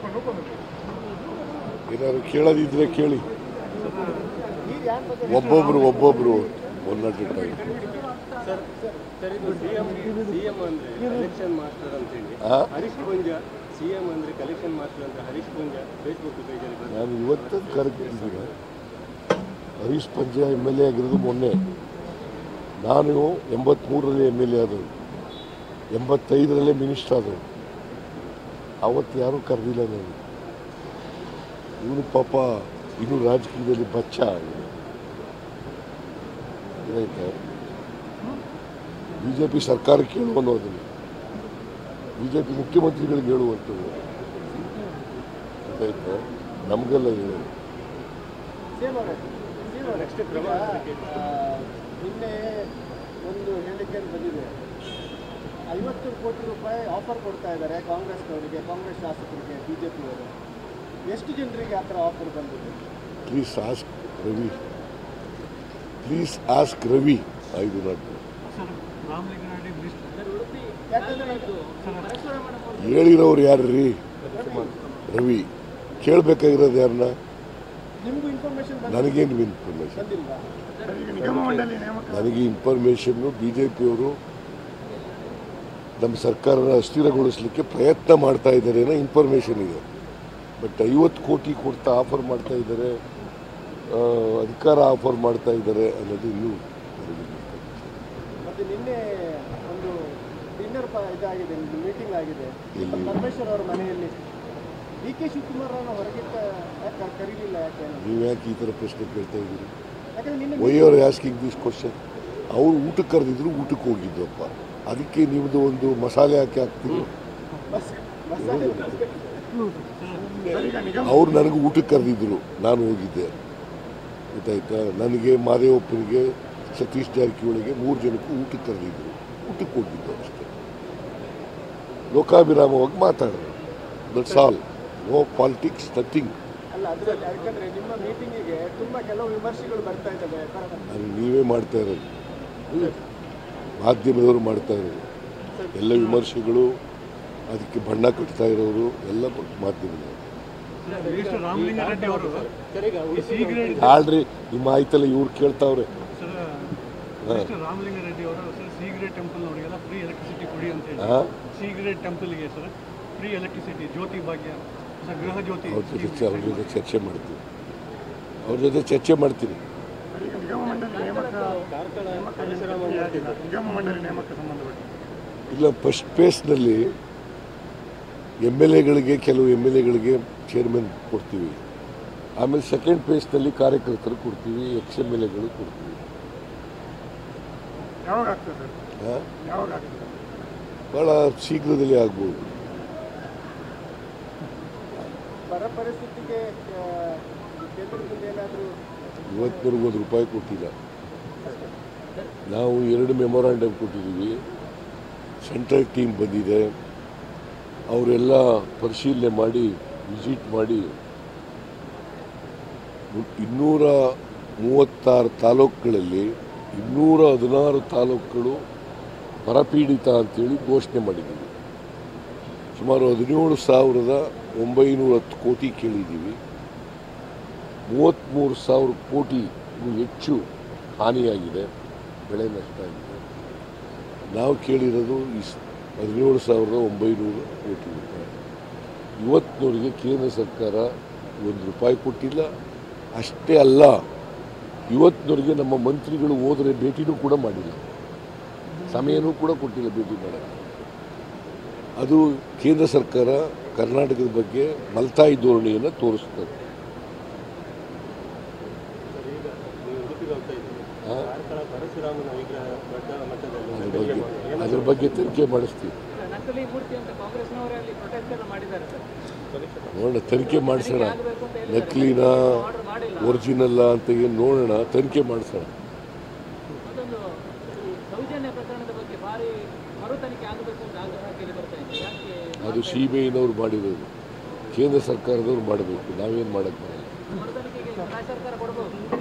ಏನಾದ್ರು ಕೇಳೋದಿದ್ರೆ ಕೇಳಿ ಒಬ್ಬೊಬ್ರು ಒಬ್ಬೊಬ್ರು one not at time sir sir ಇದು ಸಿಎಂ ಸಿಎಂ ಅಂದ್ರೆ ಕಲೆಕ್ಷನ್ ಮಾಸ್ಟರ್ ಅಂತೇಳಿ ಆ? ಹರೀಶ್ ಪೂಂಜ ಸಿಎಂ ಅಂದ್ರೆ ಕಲೆಕ್ಷನ್ ಮಾಸ್ಟರ್ ಅಂತ ಹರೀಶ್ ಪೂಂಜ ಫೇಸ್ಬುಕ್ ಪೇಜಲ್ಲಿ ಬಂದ ನಾನು ಇವತ್ತು ಕರೆಕ್ಟಿದ್ದೀನಿ Harish Poonja M L A ಆಗಿರೋದು ಮೊನ್ನೆ ನಾನು ಎಂಬತ್ತ್ಮೂರರಲ್ಲಿ ಎಮ್ ಎಲ್ ಎ ಆದವು ಎಂಬತ್ತೈದರಲ್ಲೇ ಮಿನಿಸ್ಟರ್ ಆದವು ಅವತ್ತು ಯಾರೂ ಕರೆದಿಲ್ಲ ನಾನು ಇವನು ಪಾಪ ಇನ್ನೂ ರಾಜಕೀಯದಲ್ಲಿ ಬಚ್ಚ ಏನಾಯ್ತಾ ಬಿ ಜೆ ಪಿ ಸರ್ಕಾರಕ್ಕೆ ಹೇಳು ಅನ್ನೋದನ್ನು ಬಿ ಜೆ ಪಿ ಮುಖ್ಯಮಂತ್ರಿಗಳಿಗೆ ಹೇಳುವಂಥದ್ದು ಗೊತ್ತಾಯ್ತಾ ನಮಗೆಲ್ಲ ಹೇಳೋದು ನೆಕ್ಸ್ಟ್ ಪ್ರಮಾಣ ನಿನ್ನೆ ಒಂದು ಹೇಳಿಕೆ ಬಂದಿದೆ ಐವತ್ತು ಕೋಟಿ ರೂಪಾಯಿ ಆಫರ್ ಕೊಡ್ತಾ ಇದ್ದಾರೆ ಕಾಂಗ್ರೆಸ್ನವರಿಗೆ ಕಾಂಗ್ರೆಸ್ ಶಾಸಕರಿಗೆ ಬಿ ಜೆ ಪಿಯವರು ಎಷ್ಟು ಜನರಿಗೆ ಆ ಥರ ಆಫರ್ ಬಂದಿದೆ please ask Ravi please ask Ravi I do not ಯಾಕಂದ್ರೆ ಹೇಳಿರೋರು ಯಾರು ರೀ ರವಿ ಕೇಳಬೇಕಾಗಿರೋದು ಯಾರನ್ನ ನಿಮಗೂ ಇನ್ಫಾರ್ಮೇಶನ್ ನನಗೇನು ಇನ್ಫಾರ್ಮೇಷನ್ ಬಂದಿಲ್ವಾ ನನಗೆ ಇನ್ಫಾರ್ಮೇಷನ್ನು ಬಿ ಜೆ ಪಿಯವರು ನಮ್ಮ ಸರ್ಕಾರನ ಅಸ್ಥಿರಗೊಳಿಸಲಿಕ್ಕೆ ಪ್ರಯತ್ನ ಮಾಡ್ತಾ ಇದ್ದಾರೆ ಅನ್ನೋ ಇನ್ಫಾರ್ಮೇಷನ್ ಇದೆ ಬಟ್ ಐವತ್ತು ಕೋಟಿ ಕೊಡ್ತಾ ಆಫರ್ ಮಾಡ್ತಾ ಇದ್ದಾರೆ ಆ, ಅಧಿಕಾರ ಆಫರ್ ಮಾಡ್ತಾ ಇದ್ದಾರೆ ಅನ್ನೋದು ಇನ್ನೂ ನನಗೆ ಗೊತ್ತಾಗ್ತಿಲ್ಲ. ಮತ್ತೆ ನಿನ್ನೆ ಒಂದು ಡಿನ್ನರ್ ಇದಾಗಿದೆ ಮೀಟಿಂಗ್ ಆಗಿದೆ ಎಲ್ಲಿ? ಪರಮೇಶ್ವರ್ ಅವರ ಮನೆಯಲ್ಲಿ ಡಿ ಕೆ ಶಿವಕುಮಾರ್ ಅವರನ್ನು ಹೊರಗಿಟ್ಟ ಯಾಕೆ ಕರೀಲಿಲ್ಲ ಯಾಕೆ ನೀವು ಯಾಕೆ ಈ ಥರ ಪ್ರಶ್ನೆ ಕೇಳ್ತಾ ಇದ್ದೀರಿ ಯಾಕಂದ್ರೆ ನಿನ್ನೆ why are asking this question ಅವ್ರು ಊಟಕ್ಕೆ ಕರೆದಿದ್ರು ಊಟಕ್ಕೆ ಹೋಗಿದ್ವಪ್ಪ ಅದಕ್ಕೆ ನಿಮ್ಮದು ಒಂದು ಮಸಾಲೆ ಹಾಕಿ ಹಾಕ್ತೀರಿ ಬಸ್ ಬಸ್ಸಲ್ಲಿ ಅವ್ರು ನನಗೆ ಊಟಕ್ಕೆ ಕರೆದಿದ್ರು ನಾನು ಹೋಗಿದ್ದೆ ಗೊತ್ತಾಯ್ತಾ ನನಗೆ ಮಾದೇವಪ್ಪನಿಗೆ ಸತೀಶ್ ಜಾರಕಿಹೊಳಿಗೆ ಮೂರು ಜನಕ್ಕೂ ಊಟಕ್ಕೆ ಕರೆದಿದ್ರು ಊಟಕ್ಕೆ ಹೋಗಿದ್ದು ಅಷ್ಟೇ ಲೋಕಾಭಿರಾಮವಾಗಿ ಮಾತಾಡಿದ್ರು that's all no politics nothing ಅಲ್ಲ ಅದರಲ್ಲಿ ಯಾಕಂದ್ರೆ ನಿಮ್ಮ ಮೀಟಿಂಗಿಗೆ ತುಂಬಾ ಕೆಲವು ವಿಮರ್ಶೆಗಳು ಬರ್ತಾ ಇದ್ದಾವೆ ಕನ್ನಡ ಅದು ನೀವೇ ಮಾಡ್ತಾ ಇರೋದು ಮಾಧ್ಯಮದವರು ಮಾಡ್ತಾ ಇರೋದು ಎಲ್ಲ ವಿಮರ್ಶೆಗಳು ಅದಕ್ಕೆ ಬಣ್ಣ ಕಟ್ತಾ ಇರೋರು ಎಲ್ಲ ಮಾಧ್ಯಮದವರು ಮಿನಿಸ್ಟರ್ ರಾಮಲಿಂಗಾರೆಡ್ಡಿ ಅವರು ಸರ್ ಈಗ ಈ ಸಿಗರೇಟ್ ಆಲ್ರಿ ನಿಮ್ಮ ಆಯ್ತಲ್ಲ ಇವ್ರು ಕೇಳ್ತಾವ್ರೆ ಸರ್ ಮಿನಿಸ್ಟರ್ ರಾಮಲಿಂಗಾರೆಡ್ಡಿ ಅವರು ಸರ್ ಸಿಗರೇಟ್ ಟೆಂಪಲ್ ಅವರಿಗೆಲ್ಲ ಫ್ರೀ ಎಲೆಕ್ಟ್ರಿಸಿಟಿ ಕೊಡಿ ಅಂತ ಹೇಳಿ ಆ? ಸಿಗರೇಟ್ ಟೆಂಪಲ್ಗೆ ಸರ್ ಫ್ರೀ ಎಲೆಕ್ಟ್ರಿಸಿಟಿ ಜ್ಯೋತಿ ಭಾಗ್ಯ ಸರ್ ಗೃಹ ಜ್ಯೋತಿ ಅವ್ರ ಜೊತೆ ಚ- ಅವ್ರ ಜೊತೆ ಚರ್ಚೆ ಮಾಡ್ತೀನಿ ಅವ್ರ ಜೊತೆ ಚರ್ಚೆ ಮಾಡ್ತೀನಿ ಕಾರ್ಕಳ ಪರಶುರಾಮ ಮೂರ್ತಿ ಇಲ್ಲ ಫಸ್ಟ್ ಫೇಸ್ನಲ್ಲಿ ಎಮ್ ಎಲ್ ಎಗಳಿಗೆ ಕೆಲವು ಎಮ್ ಎಲ್ ಎಗಳಿಗೆ ಚೇರ್ಮನ್ ಕೊಡ್ತೀವಿ ಆಮೇಲೆ ಸೆಕೆಂಡ್ ಫೇಸ್ನಲ್ಲಿ ಕಾರ್ಯಕರ್ತರು ಕೊಡ್ತೀವಿ ಎಕ್ಸ್ ಎಮ್ ಎಲ್ ಎಗಳು ಕೊಡ್ತೀವಿ ಯಾವಾಗ ಆಗ್ತದೆ ಆ? ಯಾವಾಗ ಆಗ್ತದೆ ಭಾಳ ಶೀಘ್ರದಲ್ಲಿ ಆಗ್ಬೋದು ಬರ ಪರಿಸ್ಥಿತಿಗೆ ಆ, ಕೇಂದ್ರದಿಂದ ಏನಾದರೂ ಇವತ್ತಿನವರೆಗೂ ಒಂದು ರೂಪಾಯಿ ಕೊಟ್ಟಿಲ್ಲ ನಾವು ಎರಡು ಮೆಮೊರಾಂಡಮ್ ಕೊಟ್ಟಿದ್ದೀವಿ ಸೆಂಟ್ರಲ್ ಟೀಮ್ ಬಂದಿದೆ ಅವರೆಲ್ಲ ಪರಿಶೀಲನೆ ಮಾಡಿ ವಿಸಿಟ್ ಮಾಡಿ ಮು- ಇನ್ನೂರ ಮೂವತ್ತಾರು ತಾಲೂಕುಗಳಲ್ಲಿ ಇನ್ನೂರ ಹದಿನಾರು ತಾಲೂಕುಗಳು ಬರಪೀಡಿತ ಅಂತೇಳಿ ಘೋಷಣೆ ಮಾಡಿದ್ದೀವಿ ಸುಮಾರು ಹದಿನೇಳು ಸಾವಿರದ ಒಂಬೈನೂರ ಹತ್ತು ಕೋಟಿ ಕೇಳಿದ್ದೀವಿ ಮೂವತ್ತ್ಮೂರು ಸಾವಿರ ಕೋಟಿಗೂ ಹೆಚ್ಚು ಹಾನಿಯಾಗಿದೆ ಬೆಳೆ ನಷ್ಟ ಆಗಿದೆ ನಾವು ಕೇಳಿರೋದು ಈ ಸ್- ಹದಿನೇಳು ಸಾವಿರದ ಒಂಬೈನೂರು ಕೋಟಿ ರೂಪಾಯಿ ಇವತ್ತಿನವರೆಗೆ ಕೇಂದ್ರ ಸರ್ಕಾರ ಒಂದು ರೂಪಾಯಿ ಕೊಟ್ಟಿಲ್ಲ ಅಷ್ಟೇ ಅಲ್ಲ ಇವತ್ತಿನವರೆಗೆ ನಮ್ಮ ಮಂತ್ರಿಗಳು ಹೋದರೆ ಭೇಟಿನೂ ಕೂಡ ಮಾಡಿಲ್ಲ ಸಮಯನೂ ಕೂಡ ಕೊಟ್ಟಿಲ್ಲ ಭೇಟಿ ಮಾಡೋಕ್ಕೆ ಅದು ಕೇಂದ್ರ ಸರ್ಕಾರ ಕರ್ನಾಟಕದ ಬಗ್ಗೆ ಮಲ್ತಾಯಿ ಧೋರಣೆಯನ್ನು ತೋರಿಸ್ತದೆ ಸರ್ ಈಗ ನೀವು ಉಡುಪಿಗೆ ಹೋಗ್ತಾ ಇದ್ದೀರಿ ಆ? ಕಾರ್ಕಳ ಪರಶುರಾಮನ ವಿಗ್ರಹ ದೊಡ್ಡ ಮಟ್ಟದಲ್ಲಿ ಅದ್ರ ಬಗ್ಗೆ ಅದ್ರ ಬಗ್ಗೆ ತನಿಖೆ ಮಾಡಿಸ್ತೀವಿ ನಕಲಿ ಮೂರ್ತಿ ಅಂತ ಕಾಂಗ್ರೆಸ್ನವರೇ ಅಲ್ಲಿ ಪ್ರೊಟೆಸ್ಟ್ ಎಲ್ಲ ಮಾಡಿದ್ದಾರೆ ಸರ್ ನೋಡೋಣ ತನಿಖೆ ಮಾಡಿಸೋಣ ನಕಲಿನ ಒರಿಜಿನಲ್ಲ ಅಂತ ಏನು ನೋಡೋಣ ತನಿಖೆ ಮಾಡಿಸೋಣ ಮತ್ತೊಂದು ಈ ಸೌಜನ್ಯ ಪ್ರಕರಣದ ಬಗ್ಗೆ ಭಾರಿ ಮರು ತನಿಖೆ ಆಗಬೇಕು ಅಂತ ಆಗ್ರಹ ಕೇಳಿ ಬರ್ತಾ ಇದೆ ಯಾಕೆ ಅದು ಸಿ ಬಿ ಐನವ್ರು ಮಾಡಿರೋದು ಕೇಂದ್ರ ಸರ್ಕಾರದವ್ರು ಮಾಡಬೇಕು ನಾವೇನು ಮಾಡೋಕ್ಕೆ ಬರಲ್ಲ ಮರು ತನಿಖೆಗೆ ರಾಜ್ಯ ಸರ್ಕಾರ ಕೊಡಬಹುದು